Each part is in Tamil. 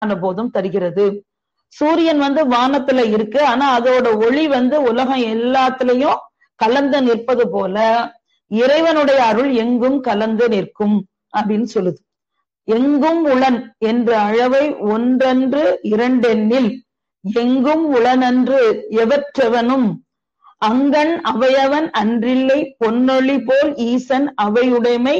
போதும் தருகிறது சூரியன் வந்து வானத்துல இருக்கு ஆனா அதோட ஒளி வந்து உலகம் எல்லாத்துலயும் கலந்து நிற்பது போல இறைவனுடைய அருள் எங்கும் கலந்து நிற்கும் அப்படின்னு சொல்லுது எங்கும் உளன் என்ற அளவை ஒன்றன்று இரண்டெண்ணில் எங்கும் உளனன்று எவற்றவனும் அங்கன் அவையவன் அன்றில்லை பொன்னொழி போல் ஈசன் அவையுடைமை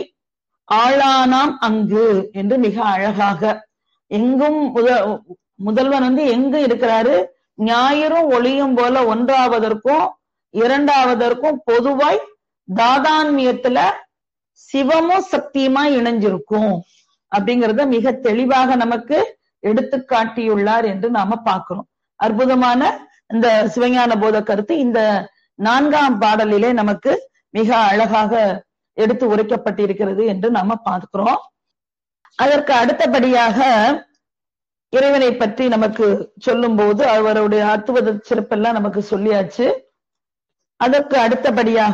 ஆளானாம் அங்கு என்று மிக அழகாக எங்கும் முத முதல்வன் வந்து எங்க இருக்கிறாரு ஞாயிறும் ஒளியும் போல ஒன்றாவதற்கும் இரண்டாவதற்கும் பொதுவாய் தாதான்மியத்துல சிவமும் சக்தியுமா இணைஞ்சிருக்கும் அப்படிங்கறத மிக தெளிவாக நமக்கு எடுத்து காட்டியுள்ளார் என்று நாம பார்க்கிறோம் அற்புதமான இந்த சிவஞான போத கருத்து இந்த நான்காம் பாடலிலே நமக்கு மிக அழகாக எடுத்து உரைக்கப்பட்டிருக்கிறது என்று நாம பார்க்கிறோம் அதற்கு அடுத்தபடியாக இறைவனை பற்றி நமக்கு சொல்லும் போது அவருடைய அத்துவத சிறப்பெல்லாம் நமக்கு சொல்லியாச்சு அதற்கு அடுத்தபடியாக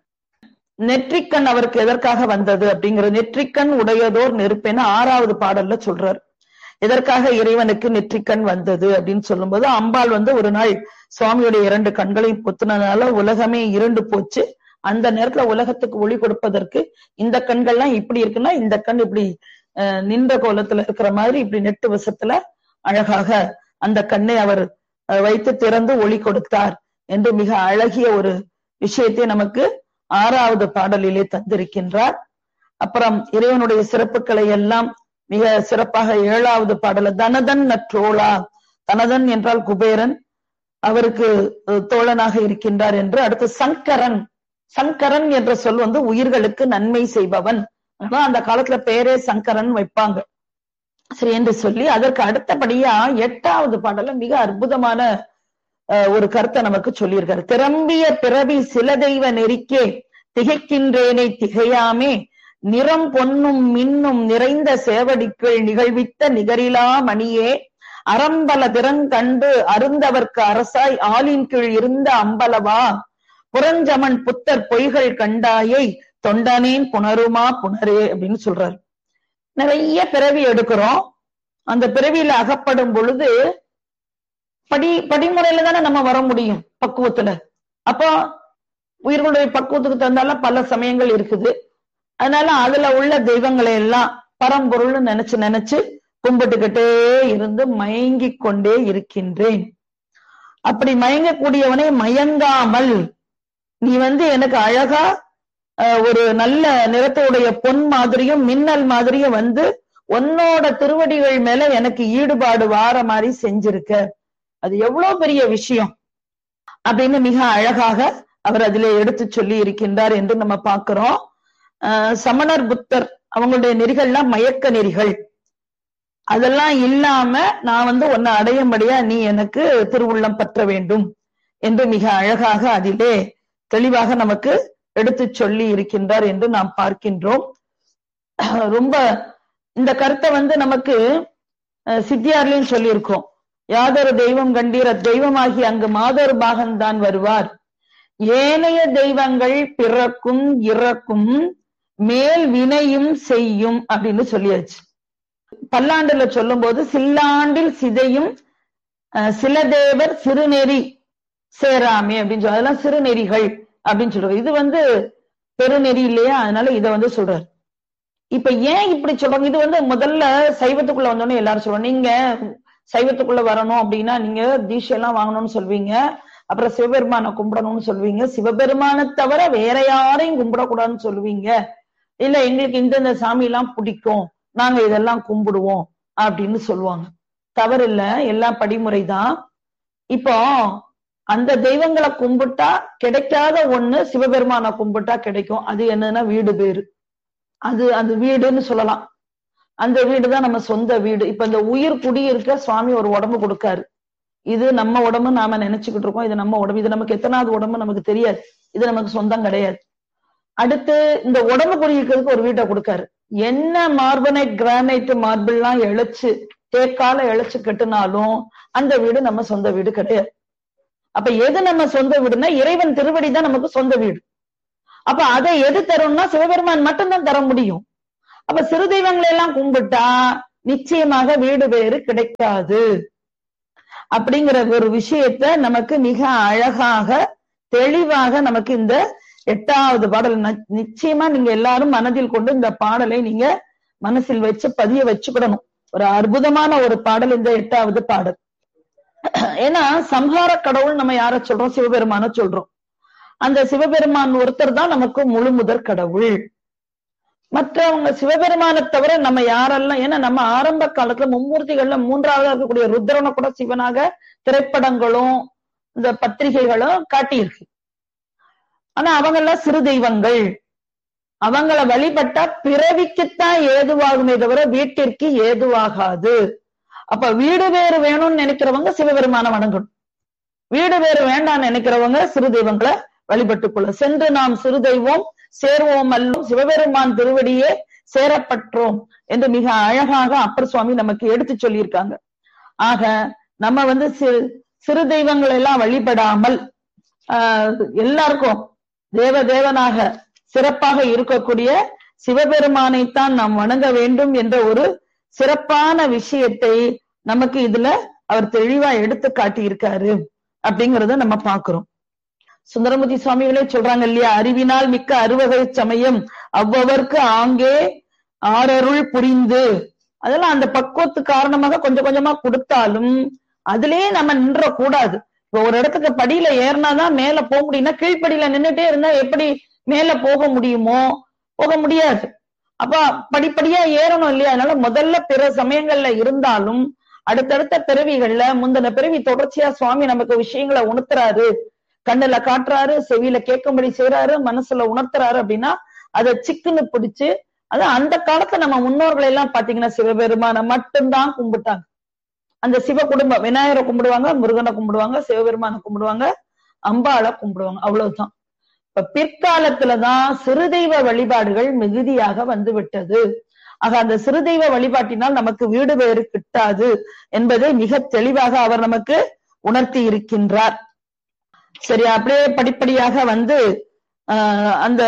நெற்றிக்கண் அவருக்கு எதற்காக வந்தது அப்படிங்கிற நெற்றிக்கண் உடையதோர் நெருப்பென ஆறாவது பாடல்ல சொல்றார் எதற்காக இறைவனுக்கு நெற்றிக்கண் வந்தது அப்படின்னு சொல்லும்போது அம்பாள் வந்து ஒரு நாள் சுவாமியுடைய இரண்டு கண்களையும் பொத்துனதுனால உலகமே இருண்டு போச்சு அந்த நேரத்துல உலகத்துக்கு ஒளி கொடுப்பதற்கு இந்த கண்கள்லாம் இப்படி இருக்குன்னா இந்த கண் இப்படி நின்ற கோலத்துல இருக்கிற மாதிரி இப்படி நெட்டு வசத்துல அழகாக அந்த கண்ணை அவர் வைத்து திறந்து ஒளி கொடுத்தார் என்று மிக அழகிய ஒரு விஷயத்தை நமக்கு ஆறாவது பாடலிலே தந்திருக்கின்றார் அப்புறம் இறைவனுடைய சிறப்புகளை எல்லாம் மிக சிறப்பாக ஏழாவது பாடல தனதன் நற்றோளா தனதன் என்றால் குபேரன் அவருக்கு தோழனாக இருக்கின்றார் என்று அடுத்து சங்கரன் சங்கரன் என்ற சொல் வந்து உயிர்களுக்கு நன்மை செய்பவன் அந்த காலத்துல பேரே சங்கரன் வைப்பாங்க சரி என்று சொல்லி அதற்கு அடுத்தபடியா எட்டாவது பாடல மிக அற்புதமான ஒரு கருத்தை நமக்கு சொல்லியிருக்காரு திரம்பிய பிறவி சில தெய்வ நெறிக்கே திகைக்கின்றேனை திகையாமே நிறம் பொன்னும் மின்னும் நிறைந்த சேவடிக்குள் நிகழ்வித்த நிகரிலா மணியே அறம்பல திறங்கண்டு அருந்தவர்க்கு அரசாய் ஆளின் கீழ் இருந்த அம்பலவா புறஞ்சமன் புத்தர் பொய்கள் கண்டாயை தொண்டனேன் புணருமா புணரே அப்படின்னு சொல்றாரு நிறைய பிறவி எடுக்கிறோம் அந்த பிறவியில அகப்படும் பொழுது படி படிமுறையில தானே நம்ம வர முடியும் பக்குவத்துல அப்போ உயிர்களுடைய பக்குவத்துக்கு தந்தால பல சமயங்கள் இருக்குது அதனால அதுல உள்ள தெய்வங்களை எல்லாம் பரம்பொருள்னு நினைச்சு நினைச்சு கும்பிட்டுக்கிட்டே இருந்து மயங்கி கொண்டே இருக்கின்றேன் அப்படி மயங்கக்கூடியவனை மயங்காமல் நீ வந்து எனக்கு அழகா ஒரு நல்ல நிறத்துடைய பொன் மாதிரியும் மின்னல் மாதிரியும் வந்து உன்னோட திருவடிகள் மேல எனக்கு ஈடுபாடு வார மாதிரி செஞ்சிருக்க அது எவ்வளவு பெரிய விஷயம் அப்படின்னு மிக அழகாக அவர் அதிலே எடுத்து சொல்லி இருக்கின்றார் என்று நம்ம பார்க்கிறோம் சமணர் புத்தர் அவங்களுடைய நெறிகள்லாம் மயக்க நெறிகள் அதெல்லாம் இல்லாம நான் வந்து உன்னை அடையும்படியா நீ எனக்கு திருவுள்ளம் பற்ற வேண்டும் என்று மிக அழகாக அதிலே தெளிவாக நமக்கு எடுத்து சொல்லி இருக்கின்றார் என்று நாம் பார்க்கின்றோம் ரொம்ப இந்த கருத்தை வந்து நமக்கு சித்தியார்லயும் சொல்லியிருக்கோம் யாதொரு தெய்வம் கண்டீர் தெய்வமாகி அங்கு மாதொரு பாகன்தான் வருவார் ஏனைய தெய்வங்கள் பிறக்கும் இறக்கும் மேல் வினையும் செய்யும் அப்படின்னு சொல்லியாச்சு பல்லாண்டுல சொல்லும் போது சில்லாண்டில் சிதையும் சில தேவர் சிறுநெறி சேராமே அப்படின்னு சொல்ல அதெல்லாம் சிறுநெறிகள் அப்படின்னு சொல்றாரு இது வந்து பெருநெறி இல்லையா அதனால இதை வந்து சொல்றாரு இப்ப ஏன் இப்படி சொல்றாங்க இது வந்து முதல்ல சைவத்துக்குள்ள வந்தோடனே எல்லாரும் சொல்லுவாங்க நீங்க சைவத்துக்குள்ள வரணும் அப்படின்னா நீங்க தீட்சையெல்லாம் வாங்கணும்னு சொல்வீங்க அப்புறம் சிவபெருமானை கும்பிடணும்னு சொல்வீங்க சிவபெருமானை தவிர வேற யாரையும் கும்பிடக்கூடாதுன்னு சொல்லுவீங்க இல்ல எங்களுக்கு இந்தந்த சாமி எல்லாம் பிடிக்கும் நாங்க இதெல்லாம் கும்பிடுவோம் அப்படின்னு சொல்லுவாங்க தவறு இல்ல எல்லாம் படிமுறை தான் இப்போ அந்த தெய்வங்களை கும்பிட்டா கிடைக்காத ஒண்ணு சிவபெருமானை கும்பிட்டா கிடைக்கும் அது என்னன்னா வீடு பேரு அது அந்த வீடுன்னு சொல்லலாம் அந்த வீடு தான் நம்ம சொந்த வீடு இப்ப இந்த உயிர் குடி இருக்க சுவாமி ஒரு உடம்பு கொடுக்காரு இது நம்ம உடம்பு நாம நினைச்சுக்கிட்டு இருக்கோம் இது நம்ம உடம்பு இது நமக்கு எத்தனாவது உடம்பு நமக்கு தெரியாது இது நமக்கு சொந்தம் கிடையாது அடுத்து இந்த உடம்பு குடியிருக்கிறதுக்கு ஒரு வீட்டை கொடுக்காரு என்ன மார்பனைட் கிரானைட் மார்பிள்லாம் இழைச்சு தேக்கால இழைச்சு கட்டுனாலும் அந்த வீடு நம்ம சொந்த வீடு கிடையாது அப்ப எது நம்ம சொந்த வீடுனா இறைவன் திருவடி தான் நமக்கு சொந்த வீடு அப்ப அதை எது தரும்னா சிவபெருமான் மட்டும்தான் தர முடியும் அப்ப சிறு தெய்வங்களை எல்லாம் கும்பிட்டா நிச்சயமாக வீடு பேறு கிடைக்காது அப்படிங்கிற ஒரு விஷயத்த நமக்கு மிக அழகாக தெளிவாக நமக்கு இந்த எட்டாவது பாடல் ந- நிச்சயமா நீங்க எல்லாரும் மனதில் கொண்டு இந்த பாடலை நீங்க மனசில் வச்சு பதிய வச்சுக்கிடணும் ஒரு அற்புதமான ஒரு பாடல் இந்த எட்டாவது பாடல் ஏன்னா சம்ஹார கடவுள் நம்ம யார சொல்றோம் சிவபெருமான சொல்றோம் அந்த சிவபெருமான் ஒருத்தர் தான் நமக்கு முழு முதற் கடவுள் மற்றவங்க சிவபெருமானை தவிர நம்ம யாரெல்லாம் ஏன்னா நம்ம ஆரம்ப காலத்துல மும்மூர்த்திகள்ல மூன்றாவதா இருக்கக்கூடிய ருத்ரனை கூட சிவனாக திரைப்படங்களும் இந்த பத்திரிகைகளும் காட்டியிருக்கு ஆனா அவங்க எல்லாம் சிறு தெய்வங்கள் அவங்கள வழிபட்டா பிறவிக்குத்தான் ஏதுவாகுமே தவிர வீட்டிற்கு ஏதுவாகாது அப்ப வீடு வேறு வேணும்னு நினைக்கிறவங்க சிவபெருமான வணங்கணும் வீடு வேறு வேண்டாம்னு நினைக்கிறவங்க சிறு தெய்வங்களை வழிபட்டுக் கொள்ள சென்று நாம் சிறு தெய்வம் சேர்வோம் அல்லோம் சிவபெருமான் திருவடியே சேரப்பற்றோம் என்று மிக அழகாக அப்பர் சுவாமி நமக்கு எடுத்து சொல்லியிருக்காங்க ஆக நம்ம வந்து சிறு சிறு தெய்வங்கள் எல்லாம் வழிபடாமல் ஆஹ் எல்லாருக்கும் தேவ தேவனாக சிறப்பாக இருக்கக்கூடிய சிவபெருமானைத்தான் நாம் வணங்க வேண்டும் என்ற ஒரு சிறப்பான விஷயத்தை நமக்கு இதுல அவர் தெளிவா எடுத்து காட்டியிருக்காரு அப்படிங்கறத நம்ம பாக்குறோம் சுந்தரமூர்த்தி சுவாமிகளே சொல்றாங்க இல்லையா அறிவினால் மிக்க அறுவகை சமயம் அவ்வவர்க்கு ஆங்கே ஆரருள் புரிந்து அதெல்லாம் அந்த பக்குவத்து காரணமாக கொஞ்சம் கொஞ்சமா கொடுத்தாலும் அதுலயே நம்ம நின்ற கூடாது இப்ப ஒரு இடத்துக்கு படியில ஏறினாதான் மேல போக முடியும்னா கீழ்ப்படியில நின்னுட்டே இருந்தா எப்படி மேல போக முடியுமோ போக முடியாது அப்ப படிப்படியா ஏறணும் இல்லையா அதனால முதல்ல பிற சமயங்கள்ல இருந்தாலும் அடுத்தடுத்த பிறவிகள்ல முந்தின பிறவி தொடர்ச்சியா சுவாமி நமக்கு விஷயங்களை உணர்த்துறாரு கண்ணுல காட்டுறாரு செவியில கேட்கும்படி செய்யறாரு மனசுல உணர்த்துறாரு அப்படின்னா அதை சிக்குன்னு பிடிச்சு அது அந்த காலத்துல நம்ம முன்னோர்கள் எல்லாம் பாத்தீங்கன்னா சிவபெருமான மட்டும்தான் கும்பிட்டாங்க அந்த சிவ குடும்பம் விநாயகரை கும்பிடுவாங்க முருகனை கும்பிடுவாங்க சிவபெருமானை கும்பிடுவாங்க அம்பாளை கும்பிடுவாங்க அவ்வளவுதான் இப்ப பிற்காலத்துலதான் சிறுதெய்வ வழிபாடுகள் மிகுதியாக வந்து விட்டது ஆக அந்த சிறுதெய்வ வழிபாட்டினால் நமக்கு வீடு வேறு கிட்டாது என்பதை மிக தெளிவாக அவர் நமக்கு உணர்த்தி இருக்கின்றார் சரி அப்படியே படிப்படியாக வந்து ஆஹ் அந்த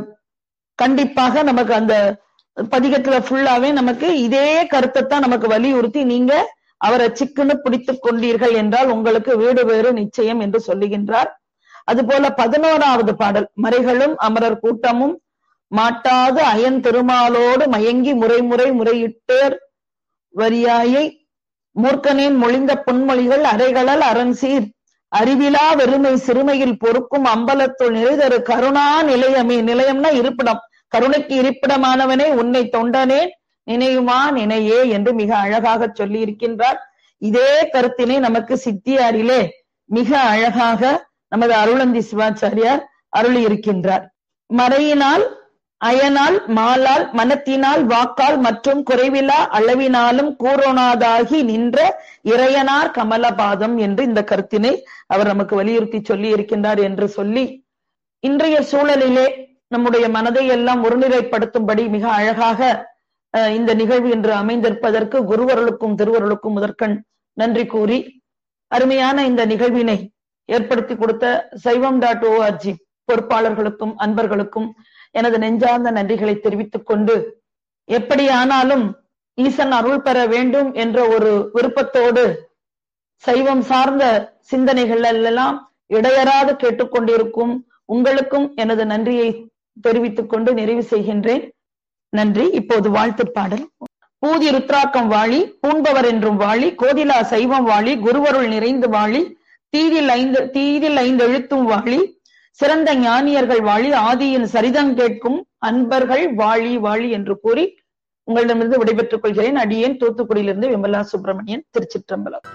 கண்டிப்பாக நமக்கு அந்த பதிகத்துல ஃபுல்லாவே நமக்கு இதே கருத்தை தான் நமக்கு வலியுறுத்தி நீங்க அவரை சிக்குன்னு பிடித்துக் கொண்டீர்கள் என்றால் உங்களுக்கு வீடு வேறு நிச்சயம் என்று சொல்லுகின்றார் அதுபோல பதினோராவது பாடல் மறைகளும் அமரர் கூட்டமும் மாட்டாது அயன் திருமாலோடு மயங்கி முறை முறை முறையிட்டேர் வரியாயை மூர்க்கனேன் மொழிந்த பொன்மொழிகள் அறைகளல் அரண்சீர் அறிவிலா வெறுமை சிறுமையில் பொறுக்கும் அம்பலத்துள் நிறைதரு கருணா நிலையமே நிலையம்னா இருப்பிடம் கருணைக்கு இருப்பிடமானவனே உன்னை தொண்டனே நினையுமா நினையே என்று மிக அழகாக சொல்லி இருக்கின்றார் இதே கருத்தினை நமக்கு சித்தியாரிலே மிக அழகாக நமது அருளந்தி சிவாச்சாரியார் அருளி இருக்கின்றார் மறையினால் அயனால் மாலால் மனத்தினால் வாக்கால் மற்றும் குறைவிலா அளவினாலும் கூறோனாதாகி நின்ற இறையனார் கமலபாதம் என்று இந்த கருத்தினை அவர் நமக்கு வலியுறுத்தி சொல்லி இருக்கின்றார் என்று சொல்லி இன்றைய சூழலிலே நம்முடைய மனதை எல்லாம் ஒருநிலைப்படுத்தும்படி மிக அழகாக அஹ், இந்த நிகழ்வு இன்று அமைந்திருப்பதற்கு குருவருளுக்கும் திருவருளுக்கும் முதற்கண் நன்றி கூறி அருமையான இந்த நிகழ்வினை ஏற்படுத்தி கொடுத்த சைவம் டாட் ஓஆர்ஜி பொறுப்பாளர்களுக்கும் அன்பர்களுக்கும் எனது நெஞ்சார்ந்த நன்றிகளை தெரிவித்துக் கொண்டு எப்படி ஆனாலும் ஈசன் அருள் பெற வேண்டும் என்ற ஒரு விருப்பத்தோடு சைவம் சார்ந்த சிந்தனைகள் எல்லாம் இடையறாது கேட்டுக்கொண்டிருக்கும் உங்களுக்கும் எனது நன்றியை தெரிவித்துக் கொண்டு நிறைவு செய்கின்றேன் நன்றி இப்போது வாழ்த்து பாடல் பூதி ருத்ராக்கம் வாழி பூண்பவர் என்றும் வாழி கோதிலா சைவம் வாழி குருவருள் நிறைந்து வாழி தீதில் ஐந்து தீதில் ஐந்து எழுத்தும் வாழி சிறந்த ஞானியர்கள் வாழி ஆதியின் சரிதம் கேட்கும் அன்பர்கள் வாழி வாழி என்று கூறி உங்களிடமிருந்து விடைபெற்றுக் கொள்கிறேன் அடியேன் தூத்துக்குடியிலிருந்து விமலா சுப்பிரமணியன் திருச்சிற்றம்பலம்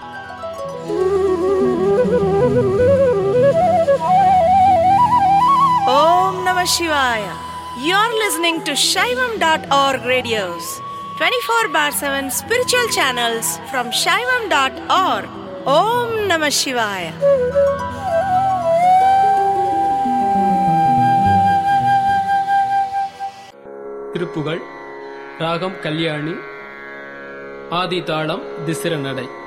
Om Namah Shivaya. You're listening to Shaivam.org radios, 24 bar 7 spiritual channels from Shaivam.org. Om Namah Shivaya. Thiruppugazh ராகம் கல்யாணி ஆதி தாளம் திசிர நடை